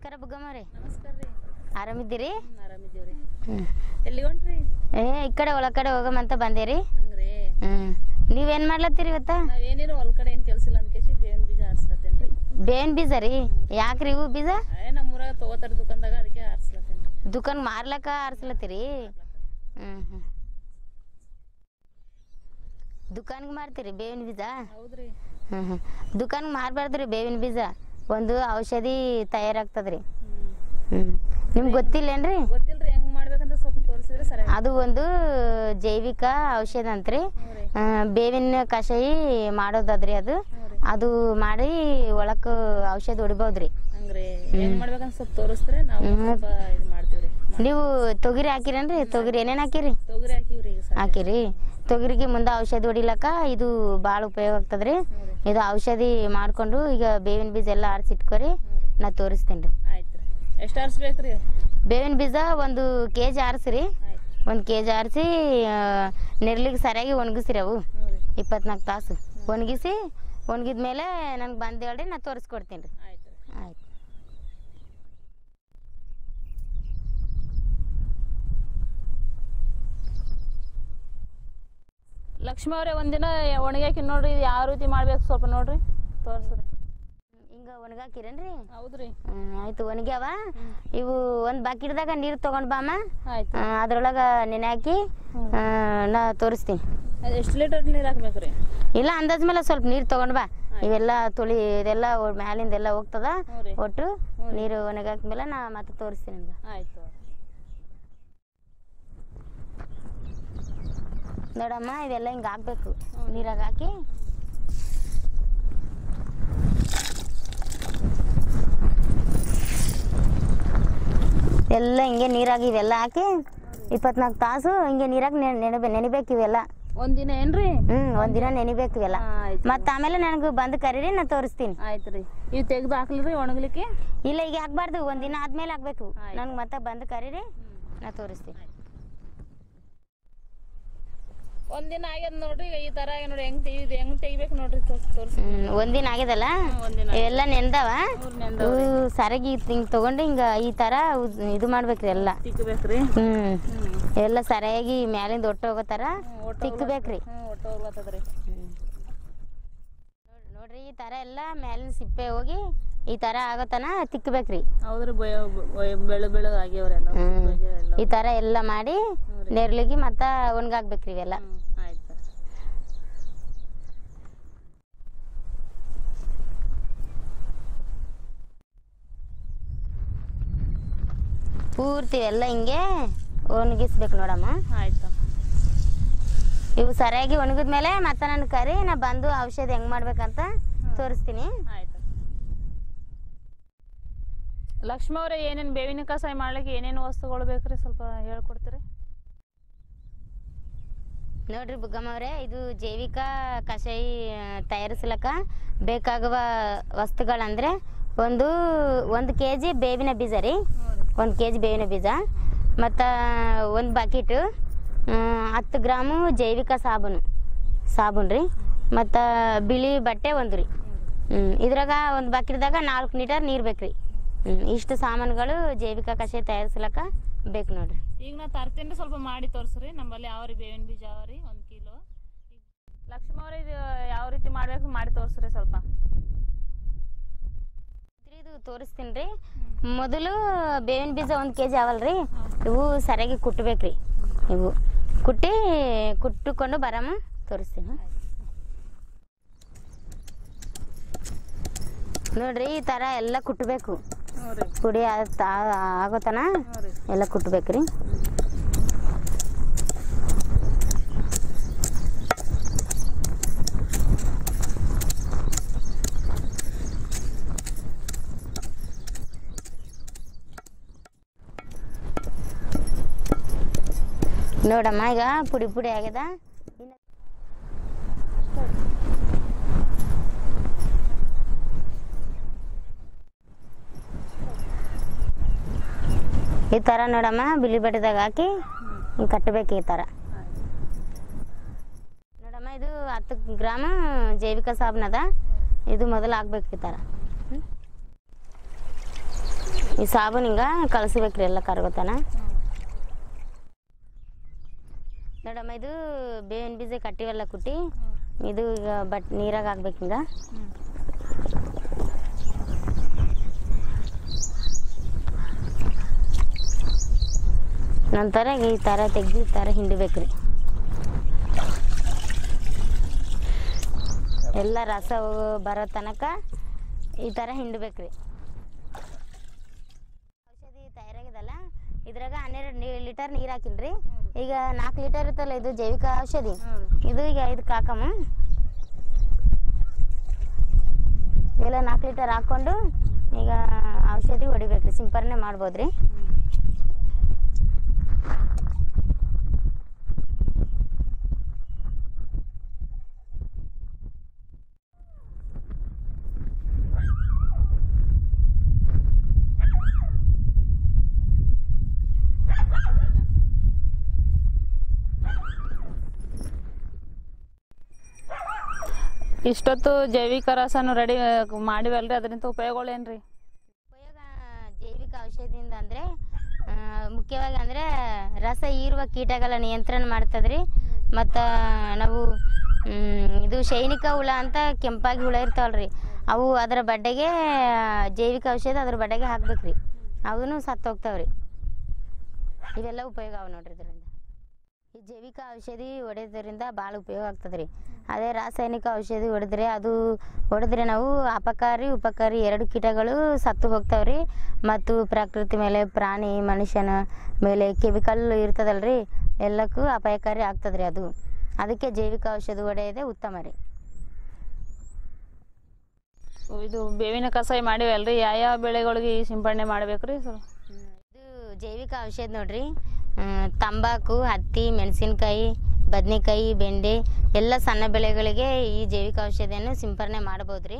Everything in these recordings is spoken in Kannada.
ನಮಸ್ಕಾರ ಬುಗ್ಗಮ್ಮವ್ರಿ ನಮಸ್ಕಾರ ರೀ ಆರಾಮಿದ್ದೀರಿ ಹ್ಮ್ ಆರಾಮಿದ್ದೀವ್ರಿ ಹ್ಮ್. ಎಲ್ಲಿ ಹೊಂಟ್ರಿ ಏ ಈ ಕಡೆ ಒಳ ಕಡೆ ಹೋಗಮಂತ ಬಂದೇರಿ ಹಂಗ್ರಿ ಹ್ಮ್ ನೀವೇನ್ ಮಾಡ್ಲತ್ತೀರಿ ಇವತ್ತ ನಾವೇನಿಲ್ಲ ಹೊಲ್ ಕಡೆ ಏನ್ ಕೆಲಸ ಇಲ್ಲ ಅನ್ಕೇಸಿ ಬೇವಿನ ಬೀಜ ಆರಿಸ್ಲತ್ತೇನ್ರಿ ಬೇವಿನ ಬೀಜ ರೀ ಯಾಕ್ರಿ ಇವು ಬೀಜ ಏ ನಮ್ಮೂರಾಗ ತಗೋತಾರ ದುಕಾನ್ದಾಗ ಅದಕ್ಕೆ ಆರಿಸ್ಲತ್ತೇನ್ರಿ ದುಕಾನ್ ಮಾರ್ಲಕ್ಕ ಆರಿಸ್ಲತ್ತೀರಿ ಹ್ಮ್ ಹ್ಮ್ ದುಕಾನ್ಗೆ ಮಾರ್ತೀರಿ ಬೇವಿನ ಬೀಜ ಹೌದ್ರಿ ಹ್ಮ್ ಹ್ಮ್ ದುಕಾನ್ಗೆ ಮಾರ್ಬಾರ್ದ್ರಿ ಬೇವಿನ ಬೀಜ ಒಂದು ಔಷಧಿ ತಯಾರಾಗ್ತದ್ರಿ ಹ್ಮ್ ಹ್ಮ್ ನಿಮ್ಗೆ ಗೊತ್ತಿಲ್ಲೇನ್ರಿ ಗೊತ್ತಿಲ್ರಿ ಹೆಂಗ್ ಮಾಡ್ಬೇಕಂತ ಸ್ವಲ್ಪ ತೋರಿಸಿದ್ರೆ ಸರಿ ಅದು ಒಂದು ಜೈವಿಕ ಔಷಧ ಅಂತ್ರಿ ಹ್ಞೂ ರೀ ಆ, ಬೇವಿನ ಕಷಾಯಿ ಮಾಡೋದದ್ರಿ ಅದು ಹ್ಞೂ ರೀ ಅದು ಮಾಡಿ ಒಳಕ್ ಔಷಧ ಹೊಡಿಬೋದ್ರಿ ಹಂಗ್ರಿ ಹೆಂಗ್ ಮಾಡ್ಬೇಕಂತ ಸ್ವಲ್ಪ ತೋರಿಸಿದ್ರೆ ನಾವು ಸ್ವಲ್ಪ ಇದು ಮಾಡ್ತೀವ್ರಿ ನೀವು ತೊಗರಿ ಹಾಕಿರೇನ್ರಿ ತೊಗರಿ ಏನೇನ್ ಹಾಕಿರಿ ತೊಗರಿ ಹಾಕಿವ್ರಿ ಈಗ ಸರ್ ಹಾಕಿರಿ ತೊಗರಿಗೆ ಮುಂದೆ ಔಷಧ ಹೊಡಿಲಕ್ಕ ಇದು ಭಾಳ ಉಪಯೋಗ ಆಗ್ತದ್ರಿ ಹ್ಞೂ ರೀ ಇದು ಔಷಧಿ ಮಾಡ್ಕೊಂಡು ಈಗ ಬೇವಿನ ಬೀಜ ಎಲ್ಲ ಆರಿಸಿಟ್ಕೊರಿ ಹ್ಞೂ ರೀ ನಾ ತೋರಿಸ್ತೇನ್ರಿ ಆಯ್ತು ರೀ ಎಷ್ಟು ಆರಿಸ್ಬೇಕ್ರಿ ಬೇವಿನ ಬೀಜ ಒಂದು ಕೆ ಜಿ ಆರಿಸ್ರಿ ಆಯ್ತು ಒಂದು ಕೆ ಜಿ ಆರಿಸಿ ನೆರ್ಲಿಗೆ ಸರಿಯಾಗಿ ಒಣಗಿಸ್ರಿ ಅವು ಹ್ಞೂ ರೀ ಇಪ್ಪತ್ನಾಲ್ಕು ತಾಸು ಒಣಗಿಸಿ ಒಣಗಿದ ಮೇಲೆ ನನಗೆ ಬಂದು ಹೇಳ್ರಿ ನಾ ತೋರಿಸ್ಕೊಡ್ತೀನಿ ರೀ ಆಯ್ತು ರೀ ಆಯ್ತು ಲಕ್ಷ್ಮಿ ಅವರೇ ಒಂದಿನ ಒಣಗ್ಯಾಕಿ ನೋಡ್ರಿ ಇದು ಯಾವ ರೀತಿ ಮಾಡ್ಬೇಕು ಸ್ವಲ್ಪ ನೋಡ್ರಿ ತೋರಿಸ್ರಿ ಹಿಂಗ ಒಣಗಾಕಿರೇನ್ರಿ ಹೌದ್ರಿ ಹ್ಮ್ ಆಯ್ತು ಒಣಗ್ಯಾವ ಇವು ಒಂದು ಬಕೆಟ್ದಾಗ ನೀರು ತಗೊಂಡ್ ಬಾಮ ಆಯ್ತು ಆ, ಅದ್ರೊಳಗ ನೆನೆ ಹಾಕಿ ಹ್ಮ್. ಆ, ನಾ ತೋರಿಸ್ತೀನಿ ಎಷ್ಟು ಲೀಟರ್ ನೀರು ಹಾಕ್ಬೇಕ್ರಿ ಇಲ್ಲ ಅಂದಾಜ್ ಮೇಲೆ ಸ್ವಲ್ಪ ನೀರು ತಗೊಂಡ್ ಬಾ ಇವೆಲ್ಲ ತುಳಿ ಇದೆಲ್ಲ ಒ- ಮ್ಯಾಲಿಂದ ಎಲ್ಲ ಹೋಗ್ತದ ಹ್ಞೂ ರೀ ಒಟ್ಟು ಹ್ಞೂ ರೀ. ನೀರು ಒಣಗಾಕ್ಮೇಲೆ ನಾ ಮತ್ತೆ ತೋರಿಸ್ತೀನಿ ನಿಮ್ಗೆ ಆಯ್ತು ನೋಡಮ್ಮ ಇವೆಲ್ಲ ಹಿಂಗೆ ಹಾಕ್ಬೇಕು ಹ್ಞೂ. ನೀರಾಗ ಹಾಕಿ ಎಲ್ಲ ಹಿಂಗೆ ನೀರಾಗ ಇವೆಲ್ಲ ಹಾಕಿ ಇಪ್ಪತ್ನಾಲ್ಕು ತಾಸು ಹಿಂಗೆ ನೀರಾಗ ನೆನಬೆ ನೆನಿಬೇಕು ಇವೆಲ್ಲ ಒಂದಿನ ಏನ್ರಿ ಹ್ಮ್ ಒಂದಿನ ನೆನಿಬೇಕು ಇವೆಲ್ಲ ಆಯ್ತು ಮತ್ತೆ ಆಮೇಲೆ ನನಗೆ ಬಂದು ಕರೀರಿ ನಾ ತೋರಿಸ್ತೀನಿ ಆಯ್ತು ರೀ ಇವು ತೆಗ್ದು ಹಾಕ್ಲಿರಿ ಒಣಗ್ಲಿಕ್ಕೆ ಇಲ್ಲ ಈಗ ಹಾಕ್ಬಾರ್ದು ಒಂದಿನ ಆದ್ಮೇಲೆ ಹಾಕ್ಬೇಕು ಆಯ್ತು. ನನ್ಗೆ ಮತ್ತೆ ಬಂದು ಕರೀರಿ ನಾ ತೋರಿಸ್ತೀನಿ ಒಂದಿನ ಆಗ್ಯದ ನೋಡ್ರಿ ಈ ತರ ಆಗ್ಯದ ನೋಡಿ ಹೆಂಗ್ ತೆಗಿ ಹೆಂಗ್ ತೆಗಿಬೇಕು ನೋಡ್ರಿ ತೋರಿಸಿ ಹ್ಮ್ ಒಂದಿನ ಆಗ್ಯದಲ್ಲ ಒಂದಿನ ಇವೆಲ್ಲ ನೆಂದವ ಮೂರ್ ನೆಂದ ಇವು ಸರಗಿ ಹಿಂಗ್ ತಗೊಂಡು ಹಿಂಗ ಈ ತರ ಉದ್- ಇದು ಮಾಡ್ಬೇಕ್ರಿ ಎಲ್ಲ ತಿಕ್ಕಬೇಕ್ರಿ ಹ್ಮ್ ಹ್ಮ್ ಎಲ್ಲ ಸರಿಯಾಗಿ ಮ್ಯಾಲಿಂದ ಒಟ್ಟು ಹೋಗೋ ತರ ಒಟ್ಟು ತಿಕ್ಕಬೇಕ್ರಿ ಹ್ಞೂ ಒಟ್ಟು ಹೋಗ್ಲತ್ತದ್ರಿ ನೋಡ್- ನೋಡ್ರಿ ಈ ತರ ಎಲ್ಲ ಮ್ಯಾಲಿನ ಸಿಪ್ಪೆ ಹೋಗಿ ಈ ತರ ಆಗತನ ತಿಕ್ಕಬೇಕ್ರಿ ಹೌದ್ರಿ ಬೆಳು ಬೆಳಗ್ ಆಗ್ಯಾವ್ರೆಲ್ಲ ಹ್ಮ್. ಎಲ್ಲ ಈ ತರ ಎಲ್ಲ ಮಾಡಿ ಹ್ಞೂ ರೀ ನೆರ್ಲಿಗಿ ಮತ್ತ ಒಣಗಾಕ್ಬೇಕ್ರಿ ಇವೆಲ್ಲ ಹ್ಮ್ ಆಯ್ತು ಪೂರ್ತಿ ಎಲ್ಲ ಹಿಂಗೆ ಒಣಗಿಸ್ಬೇಕು ನೋಡಮ್ಮ ಆಯ್ತು ಇವು ಸರಿಯಾಗಿ ಒಣಗಿದ್ಮೇಲೆ ಮತ್ತೆ ನನ್ನ ಕರಿ ನಾ ಬಂದು ಔಷಧ ಹೆಂಗ್ ಮಾಡ್ಬೇಕಂತ ತೋರಿಸ್ತೀನಿ ಆಯ್ತು ಲಕ್ಷ್ಮಿ ಅವ್ರೆ ಏನೇನು ಬೇವಿನ ಕಷಾಯ ಮಾಡ್ಲಿಕ್ಕೆ ಏನೇನು ವಸ್ತುಗಳು ಬೇಕ್ರಿ ಸ್ವಲ್ಪ ಹೇಳ್ಕೊಡ್ತೀರಿ ನೋಡ್ರಿ ಬುಗ್ಗಮ್ಮ ಅವ್ರೆ ಇದು ಜೈವಿಕ ಕಷಾಯ ತಯಾರಿಸ್ಲಕ್ಕ ಬೇಕಾಗುವ ವಸ್ತುಗಳಂದ್ರೆ ಒಂದು ಒಂದು ಕೆ ಜಿ ಬೇವಿನ ಬೀಜ ರೀ ಒಂದು ಕೆ ಜಿ ಬೇವಿನ ಬೀಜ ಮತ್ತು ಒಂದು ಬಕೆಟು ಹತ್ತು ಗ್ರಾಮು ಜೈವಿಕ ಸಾಬೂನು ಸಾಬೂನು ರೀ ಮತ್ತು ಬಿಳಿ ಬಟ್ಟೆ ಒಂದು ರೀ ಹ್ಞೂ ಇದ್ರಾಗ ಒಂದು ಬಕೆಟ್ದಾಗ ನಾಲ್ಕು ಲೀಟರ್ ನೀರು ಬೇಕು ರೀ ಹ್ಞೂ ಇಷ್ಟು ಸಾಮಾನುಗಳು ಜೈವಿಕ ಕಷಾಯ ತಯಾರಿಸ್ಲಕ್ಕ ಬೇಕು ನೋಡ್ರಿ ಈಗ ನಾ ತರ್ತೀನಿ ಸ್ವಲ್ಪ ಮಾಡಿ ತೋರಿಸ್ರಿ ನಮ್ಮಲ್ಲಿ ಯಾವ ರೀ ಬೇವಿನ ಬೀಜ ಅವ ರೀ ಒಂದು ಕಿಲೋ ಲಕ್ಷ್ಮಿ ಅವ್ರೆ ಇದು ಯಾವ ರೀತಿ ಮಾಡ್ಬೇಕು ಮಾಡಿ ತೋರಿಸ್ರಿ ಸ್ವಲ್ಪ ಇದು ತೋರಿಸ್ತೀನಿ ರೀ ಮೊದಲು ಬೇವಿನ ಬೀಜ ಒಂದು ಕೆ ಜಿ ಅವಲ್ರಿ ಇವು ಸರಿಯಾಗಿ ಕುಟ್ಟಬೇಕ್ರಿ ಇವು ಕುಟ್ಟಿ ಕುಟ್ಟುಕೊಂಡು ಬರಮ್ಮ ತೋರಿಸ್ತೀನಿ ನೋಡ್ರಿ ಈ ಥರ ಎಲ್ಲ ಕುಟ್ಟಬೇಕು ಹ್ಞೂ ರೀ ಪುಡಿ ಆತ್- ಆ- ಆಗೋತನ ಹ್ಞೂ ರೀ ಎಲ್ಲ ಕುಟ್ಟಬೇಕ್ರಿ ನೋಡಮ್ಮ ಈಗ ಪುಡಿ ಪುಡಿ ಆಗ್ಯದ ಇನ್ನ- ಈ ಥರ ನೋಡಮ್ಮ ಬಿಳಿ ಬಟ್ಟೆದಾಗ ಹಾಕಿ ಹಿಂಗೆ ಕಟ್ಟಬೇಕು ಈ ಥರ ನೋಡಮ್ಮ ಇದು ಹತ್ತು ಗ್ರಾಮ ಜೈವಿಕ ಸಾಬೂನ್ ಅದ ಇದು ಮೊದಲು ಹಾಕ್ಬೇಕು ಈ ಥರ ಹ್ಮ್? ಈ ಸಾಬೂನ್ ಹಿಂಗ ಕಲಸ್ಬೇಕ್ರಿ ಎಲ್ಲ ಕರ್ಗೋತನ ನೋಡಮ್ಮ ಇದು ಬೇವಿನ ಬೀಜ ಕಟ್ಟಿವೆಲ್ಲ ಕುಟ್ಟಿ ಇದು ಈಗ ಬಟ್ ನೀರಾಗ ಹಾಕ್ಬೇಕು ಹಿಂಗ ನಂತರ ಈ ಥರ ತೆಗ್ದು ಈ ಥರ ಹಿಂಡಬೇಕ್ರಿ ಎಲ್ಲ ರಸ ಹೋಗೋ- ಬರೋ ತನಕ ಈ ಥರ ಹಿಂಡಬೇಕ್ರಿ ಔಷಧಿ ತಯಾರಾಗಿದಲ್ಲ ಇದ್ರಾಗ ಹನ್ನೆರಡು ನೀ ಲೀಟರ್ ನೀರು ಹಾಕಿನ್ರಿ ಈಗ ನಾಲ್ಕು ಲೀಟರ್ ಇರ್ತಲ್ಲ ಇದು ಜೈವಿಕ ಔಷಧಿ ಇದು ಈಗ ಇದಕ್ಕೆ ಹಾಕಮ್ಮ ಎಲ್ಲ ನಾಲ್ಕು ಲೀಟರ್ ಹಾಕ್ಕೊಂಡು ಈಗ ಔಷಧಿ ಹೊಡಿಬೇಕ್ರಿ ಸಿಂಪರಣೆ ಮಾಡ್ಬೋದ್ರಿ ಇಷ್ಟೊತ್ತು ಜೈವಿಕ ರಸನು ರೆಡಿ ಮಾಡಿವಲ್ರಿ ಅದರಿಂದ ಉಪಯೋಗಗಳೇನ್ರಿ ಉಪಯೋಗ ಜೈವಿಕ ಔಷಧಿಯಿಂದ ಅಂದರೆ ಮುಖ್ಯವಾಗಿ ಅಂದರೆ ರಸ ಹೀರುವ ಕೀಟಗಳ ನಿಯಂತ್ರಣ ಮಾಡ್ತದ್ರಿ ಮತ್ತು ನಾವು ಮ್, ಇದು ಸೈನಿಕ ಹುಳ ಅಂತ ಕೆಂಪಾಗಿ ಹುಳ ಇರ್ತಾವಲ್ರಿ ಅವು ಅದರ ಬಡ್ಡೆಗೆ ಜೈವಿಕ ಔಷಧ ಅದ್ರ ಬಡ್ಡೆಗೆ ಹಾಕ್ಬೇಕ್ರಿ ಅವನು ಸತ್ತು ಹೋಗ್ತಾವ್ರಿ ಇವೆಲ್ಲ ಉಪಯೋಗ ಅವ ನೋಡ್ರಿ ಇದರಿಂದ ಈ ಜೈವಿಕ ಔಷಧಿ ಹೊಡೆಯೋದ್ರಿಂದ ಭಾಳ ಉಪಯೋಗ ಆಗ್ತದೆ ರೀ ಅದೇ ರಾಸಾಯನಿಕ ಔಷಧಿ ಹೊಡೆದ್ರೆ ಅದು ಹೊಡೆದ್ರೆ ನಾವು ಅಪಕಾರಿ ಉಪಕಾರಿ ಎರಡು ಕೀಟಗಳು ಸತ್ತು ಹೋಗ್ತಾವ್ರಿ ಮತ್ತು ಪ್ರಕೃತಿ ಮೇಲೆ ಪ್ರಾಣಿ ಮನುಷ್ಯನ ಮೇಲೆ ಕೆಮಿಕಲ್ ಇರ್ತದಲ್ರಿ ಎಲ್ಲಕ್ಕೂ ಅಪಾಯಕಾರಿ ಆಗ್ತದ್ರಿ ಅದು ಅದಕ್ಕೆ ಜೈವಿಕ ಔಷಧಿ ಹೊಡೆಯೋದೇ ಉತ್ತಮ ರೀ ಇದು ಬೇವಿನ ಕಷಾಯ ಮಾಡಿವಲ್ರಿ ಯಾವ ಯಾವ ಬೆಳೆಗಳಿಗೆ ಈ ಸಿಂಪಡಣೆ ಮಾಡ್ಬೇಕ್ರಿ ಸರ್ ಇದು ಜೈವಿಕ ಔಷಧ ನೋಡ್ರಿ ಹ್ಮ್, ತಂಬಾಕು ಹತ್ತಿ ಮೆಣಸಿನ್ಕಾಯಿ ಬದ್ನೆಕಾಯಿ ಬೆಂಡೆ ಎಲ್ಲ ಸಣ್ಣ ಬೆಳೆಗಳಿಗೆ ಈ ಜೈವಿಕ ಔಷಧಿಯನ್ನು ಸಿಂಪರಣೆ ಮಾಡ್ಬೋದ್ರಿ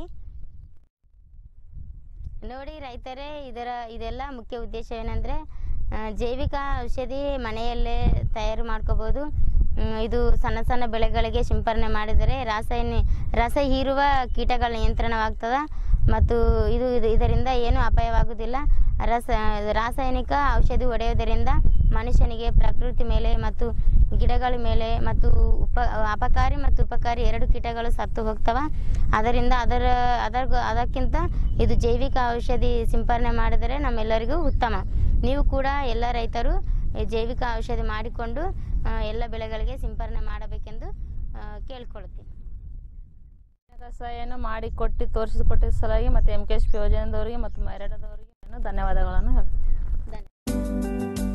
ನೋಡಿ ರೈತರೇ ಇದರ ಇದೆಲ್ಲ ಮುಖ್ಯ ಉದ್ದೇಶ ಏನಂದರೆ ಜೈವಿಕ ಔಷಧಿ ಮನೆಯಲ್ಲೇ ತಯಾರು ಮಾಡ್ಕೋಬೋದು ಹ್ಮ್, ಇದು ಸಣ್ಣ ಸಣ್ಣ ಬೆಳೆಗಳಿಗೆ ಸಿಂಪರಣೆ ಮಾಡಿದರೆ ರಾಸಾಯನಿ ರಸ ಹೀರುವ ಕೀಟಗಳ ನಿಯಂತ್ರಣವಾಗ್ತದೆ ಮತ್ತು ಇದು ಇದು- ಇದರಿಂದ ಏನೂ ಅಪಾಯವಾಗುವುದಿಲ್ಲ ರಸ ರಾಸಾಯನಿಕ ಔಷಧಿ ಹೊಡೆಯುವುದರಿಂದ ಮನುಷ್ಯನಿಗೆ ಪ್ರಕೃತಿ ಮೇಲೆ ಮತ್ತು ಗಿಡಗಳ ಮೇಲೆ ಮತ್ತು ಉಪ ಅಪಕಾರಿ ಮತ್ತು ಉಪಕಾರಿ ಎರಡು ಕೀಟಗಳು ಸತ್ತು ಹೋಗ್ತವೆ ಅದರಿಂದ ಅದರ ಅದರ ಅದಕ್ಕಿಂತ ಇದು ಜೈವಿಕ ಔಷಧಿ ಸಿಂಪರಣೆ ಮಾಡಿದರೆ ನಮ್ಮೆಲ್ಲರಿಗೂ ಉತ್ತಮ ನೀವು ಕೂಡ ಎಲ್ಲ ರೈತರು ಈ ಜೈವಿಕ ಔಷಧಿ ಮಾಡಿಕೊಂಡು ಆ, ಎಲ್ಲ ಬೆಳೆಗಳಿಗೆ ಸಿಂಪರಣೆ ಮಾಡಬೇಕೆಂದು ಆ, ಕೇಳ್ಕೊಳ್ತೀನಿ ಕಷಾಯನ ಮಾಡಿ ಕೊಟ್ಟು ತೋರಿಸಿ ಕೊಟ್ಟಿದ್ದ ಸಲುವಾಗಿ ಮತ್ತು ಎಮ್ ಕೆ ಎಸ್ ಪಿ ಯೋಜನೆದವರಿಗೆ ಮತ್ತು ಮೈರಾಡದವರಿಗೆ ಧನ್ಯವಾದಗಳನ್ನು ಹೇಳ್ತೀನಿ ಧನ್ಯವಾದ